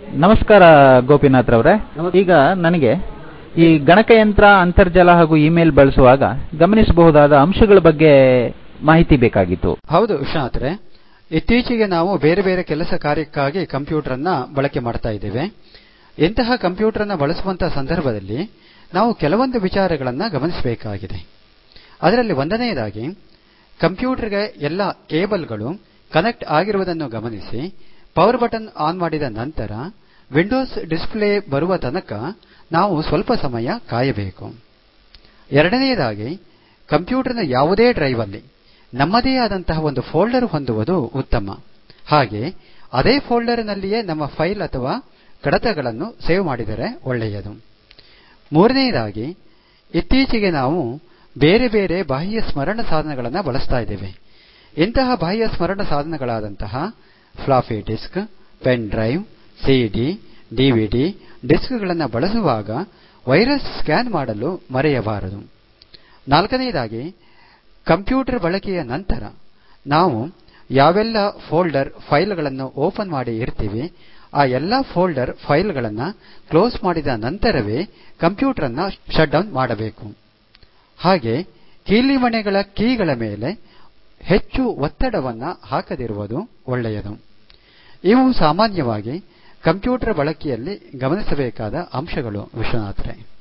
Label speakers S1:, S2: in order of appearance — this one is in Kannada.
S1: ನಮಸ್ಕಾರ ಗೋಪಿನಾಥ್ ರವರೇ ಈಗ ನನಗೆ ಈ ಗಣಕಯಂತ್ರ ಅಂತರ್ಜಾಲ ಹಾಗೂ ಇಮೇಲ್ ಬಳಸುವಾಗ ಗಮನಿಸಬಹುದಾದ ಅಂಶಗಳ ಬಗ್ಗೆ ಮಾಹಿತಿ ಬೇಕಾಗಿತ್ತು
S2: ಹೌದು ವಿಶ್ವನಾಥ್ರೆ ಇತ್ತೀಚೆಗೆ ನಾವು ಬೇರೆ ಬೇರೆ ಕೆಲಸ ಕಾರ್ಯಕ್ಕಾಗಿ ಕಂಪ್ಯೂಟರ್ ಅನ್ನ ಬಳಕೆ ಮಾಡ್ತಾ ಇದ್ದೇವೆ ಇಂತಹ ಕಂಪ್ಯೂಟರ್ ಅನ್ನ ಬಳಸುವಂತಹ ಸಂದರ್ಭದಲ್ಲಿ ನಾವು ಕೆಲವೊಂದು ವಿಚಾರಗಳನ್ನ ಗಮನಿಸಬೇಕಾಗಿದೆ ಅದರಲ್ಲಿ ಒಂದನೆಯದಾಗಿ ಕಂಪ್ಯೂಟರ್ಗೆ ಎಲ್ಲ ಕೇಬಲ್ಗಳು ಕನೆಕ್ಟ್ ಆಗಿರುವುದನ್ನು ಗಮನಿಸಿ ಪವರ್ ಬಟನ್ ಆನ್ ಮಾಡಿದ ನಂತರ ವಿಂಡೋಸ್ ಡಿಸ್ಪ್ಲೇ ಬರುವ ತನಕ ನಾವು ಸ್ವಲ್ಪ ಸಮಯ ಕಾಯಬೇಕು ಎರಡನೆಯದಾಗಿ ಕಂಪ್ಯೂಟರ್ನ ಯಾವುದೇ ಡ್ರೈವ್ ಅಲ್ಲಿ ನಮ್ಮದೇ ಆದಂತಹ ಒಂದು ಫೋಲ್ಡರ್ ಹೊಂದುವುದು ಉತ್ತಮ ಹಾಗೆ ಅದೇ ಫೋಲ್ಡರ್ನಲ್ಲಿಯೇ ನಮ್ಮ ಫೈಲ್ ಅಥವಾ ಕಡತಗಳನ್ನು ಸೇವ್ ಮಾಡಿದರೆ ಒಳ್ಳೆಯದು ಮೂರನೆಯದಾಗಿ ಇತ್ತೀಚೆಗೆ ನಾವು ಬೇರೆ ಬೇರೆ ಬಾಹ್ಯ ಸ್ಮರಣ ಸಾಧನಗಳನ್ನು ಬಳಸ್ತಾ ಇದ್ದೇವೆ ಇಂತಹ ಬಾಹ್ಯ ಸ್ಮರಣ ಸಾಧನಗಳಾದಂತಹ floppy disk pen drive CD DVD ಡಿಸ್ಕ್ಗಳನ್ನು ಬಳಸುವಾಗ ವೈರಸ್ ಸ್ಕ್ಯಾನ್ ಮಾಡಲು ಮರೆಯಬಾರದು ನಾಲ್ಕನೆಯದಾಗಿ ಕಂಪ್ಯೂಟರ್ ಬಳಕೆಯ ನಂತರ ನಾವು ಯಾವೆಲ್ಲ ಫೋಲ್ಡರ್ ಫೈಲ್ಗಳನ್ನು ಓಪನ್ ಮಾಡಿ ಇರ್ತೀವಿ ಆ ಎಲ್ಲ ಫೋಲ್ಡರ್ ಫೈಲ್ಗಳನ್ನು ಕ್ಲೋಸ್ ಮಾಡಿದ ನಂತರವೇ ಕಂಪ್ಯೂಟರ್ ಅನ್ನ ಶಟ್ ಡೌನ್ ಮಾಡಬೇಕು ಹಾಗೆ ಕೀಲಿಮಣೆಗಳ ಕೀಗಳ ಮೇಲೆ ಹೆಚ್ಚು ಒತ್ತಡವನ್ನ ಹಾಕದಿರುವುದು ಒಳ್ಳೆಯದು ಇವು ಸಾಮಾನ್ಯವಾಗಿ ಕಂಪ್ಯೂಟರ್ ಬಳಕೆಯಲ್ಲಿ ಗಮನಿಸಬೇಕಾದ ಅಂಶಗಳು ವಿಶ್ವನಾಥ್ರೆ